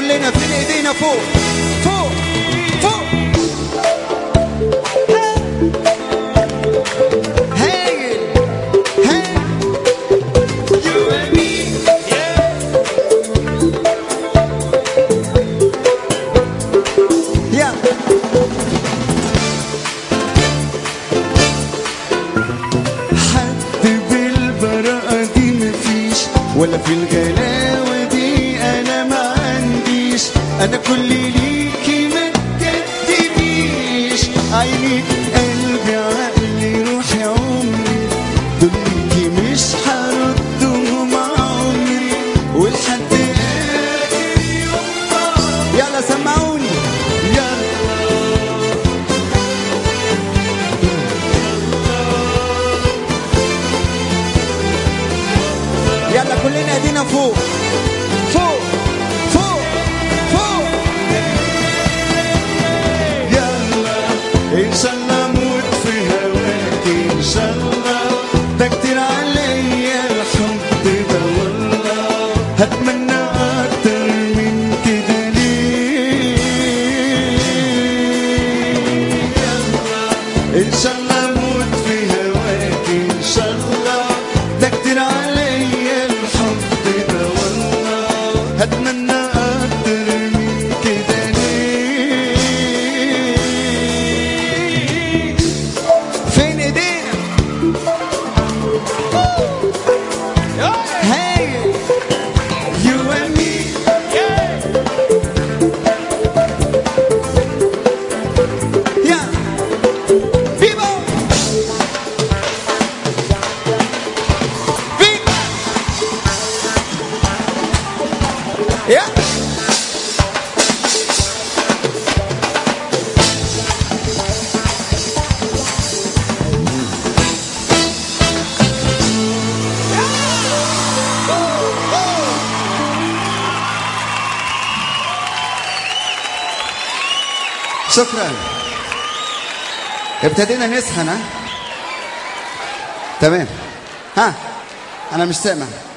كلنا فين ايدينا فوق فوق فوق هايل هايل You and me, yeah. حد بالبراءة دي مفيش ولا في الغلاوة دي أنا ما عنديش أنا كل ليكي ما تكدبيش عيني قلبي عقلي روحي عمري دول ليكي مش هردهم عمري ولحد آخر يوم يلا سمعوني يلا يلا كلنا ايدينا فوق فوق فوق فوق يلا ان شاء الله اموت في هواك ان شاء الله ده كتير عليا الحب ده والله هتمنى اكتر من كده ليه يلا ان شاء الله اموت في هواك ان شاء الله ده كتير عليا الحب ده والله هتمنى اكتر من كده ليه فين ايدينا هاي You and me Yeah Viva Viva Yeah شكرا ابتدينا نسخن ها تمام ها انا مش سامع